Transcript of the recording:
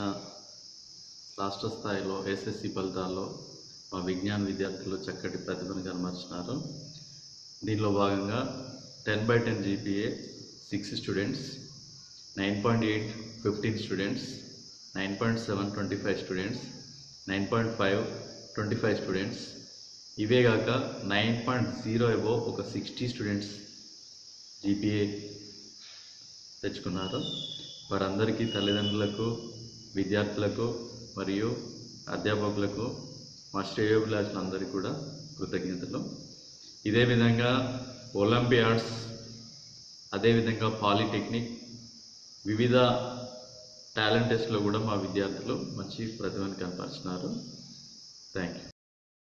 రాష్ట్ర స్థాయిలో ఎస్ఎస్సి ఫలితాల్లో మా విజ్ఞాన విద్యార్థులు చక్కటి ప్రతిభను కనబరిచినారు దీనిలో భాగంగా ten by ten GPA six students nine point eight fifteen students nine point seven twenty five students nine point five twenty five students ఇవే కాక నైన్ పాయింట్ జీరో ఎబో ఒక సిక్స్టీ స్టూడెంట్స్ జీపీఏ తెచ్చుకున్నారు వారందరికీ తల్లిదండ్రులకు విద్యార్థులకు మరియు అధ్యాపకులకు మా శ్రేయోభిలాషులందరికీ కూడా కృతజ్ఞతలు ఇదే విధంగా ఒలింపియాడ్స్ అదేవిధంగా పాలిటెక్నిక్ వివిధ టాలెంట్ టెస్ట్లో కూడా మా విద్యార్థులు మంచి ప్రతిభను కనపరిచినారు థ్యాంక్ యూ